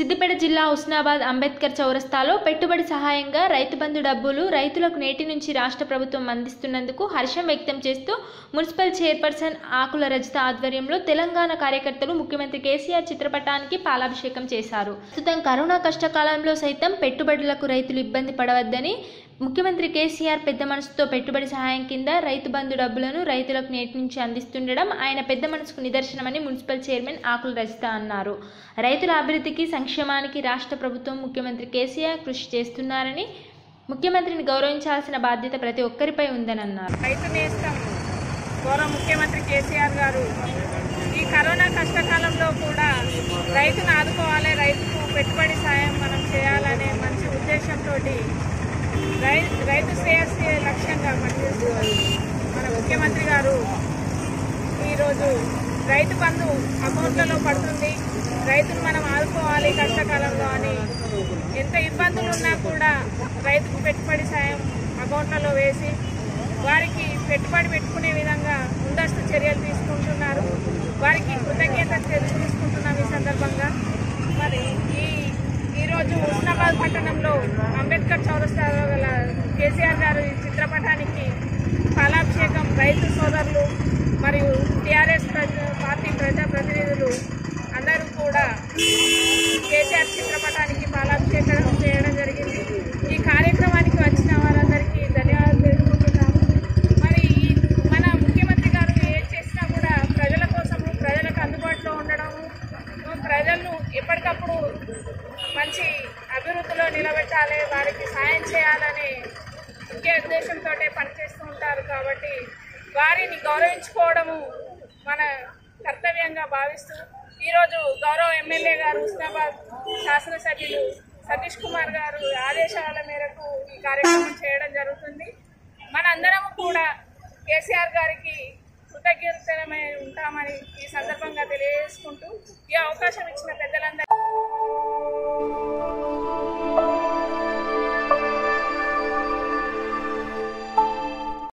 సిద్దిపేట జిల్లా హుస్నాబాద్ అంబేద్కర్ చౌరస్తాలో పెట్టుబడి సహాయంగా రైతు బంధు డబ్బులు రైతులకు నేటి నుంచి రాష్ట్ర ప్రభుత్వం అందిస్తున్నందుకు హర్షం వ్యక్తం చేస్తూ మున్సిపల్ చైర్పర్సన్ ఆకుల రజిత ఆధ్వర్యంలో తెలంగాణ కార్యకర్తలు ముఖ్యమంత్రి కేసీఆర్ చిత్రపటానికి పాలాభిషేకం చేశారు ప్రస్తుతం కరోనా కష్టకాలంలో సైతం పెట్టుబడులకు రైతులు ఇబ్బంది పడవద్దని ముఖ్యమంత్రి కేసీఆర్ పెద్ద మనసుతో పెట్టుబడి సహాయం కింద రైతు బంధు డబ్బులను రైతులకు నేటి నుంచి అందిస్తుండడం ఆయన పెద్ద మనసుకు నిదర్శనమని మున్సిపల్ చైర్మన్ ఆకుల రజిత అన్నారు రైతుల అభివృద్ధికి సంక్షేమానికి రాష్ట్ర ప్రభుత్వం ముఖ్యమంత్రి కేసీఆర్ కృషి చేస్తున్నారని ముఖ్యమంత్రిని గౌరవించాల్సిన బాధ్యత ప్రతి ఒక్కరిపై ఉందని అన్నారు రైతు నేస్తం గౌరవ ముఖ్యమంత్రి కేసీఆర్ గారు ఈ కరోనా కష్టకాలంలో కూడా రైతును ఆదుకోవాలి రైతుకు పెట్టుబడి సాయం మనం చేయాలనే మంచి ఉద్దేశంతో రై రైతు శ్రేయస్సే లక్ష్యంగా పనిచేస్తూ మన ముఖ్యమంత్రి గారు ఈరోజు రైతు బంధు అకౌంట్లలో పడుతుంది రైతును మనం ఆదుకోవాలి కష్టకాలంలో అని ఎంత ఇబ్బందులు ఉన్నా కూడా రైతుకు పెట్టుబడి సాయం అకౌంట్లలో వేసి వారికి పెట్టుబడి పెట్టుకునే విధంగా ముందస్తు చర్యలు తీసుకుంటున్నారు వారికి కృతజ్ఞత తీసుకుంటున్నాం ఈ సందర్భంగా మరి ఈ ఈరోజు హుస్నాబాద్ పట్టణంలో అంబేద్కర్ చౌరస్తాలో గల కేసీఆర్ గారు ఈ చిత్రపటానికి పాలాభిషేకం రైతు సోదరులు మరియు టీఆర్ఎస్ ప్రజ పార్టీ ప్రజా ప్రతినిధులు అందరూ కూడా కేసీఆర్ చిత్రపటానికి పాలాభిషేకం చేయడం జరిగింది ఈ కార్యక్రమానికి వచ్చిన వారందరికీ ధన్యవాదాలు తెలుపుకుంటున్నాము మరి ఈ మన ముఖ్యమంత్రి గారు ఏం చేసినా కూడా ప్రజల కోసము ప్రజలకు అందుబాటులో ఉండడము ప్రజలను ఎప్పటికప్పుడు మంచి అభివృద్ధిలో నిలబెట్టాలి వారికి సాయం చేయాలనే ముఖ్య ఉద్దేశంతో పనిచేస్తూ ఉంటారు కాబట్టి వారిని గౌరవించుకోవడము మన కర్తవ్యంగా భావిస్తూ ఈరోజు గౌరవ ఎమ్మెల్యే గారు హుస్నాబాద్ శాసనసభ్యులు సతీష్ కుమార్ గారు ఆదేశాల మేరకు ఈ కార్యక్రమం చేయడం జరుగుతుంది మనందరం కూడా కేసీఆర్ గారికి కృతజ్ఞతమై ఉంటామని ఈ సందర్భంగా తెలియజేసుకుంటూ ఈ అవకాశం ఇచ్చిన పెద్దలందరూ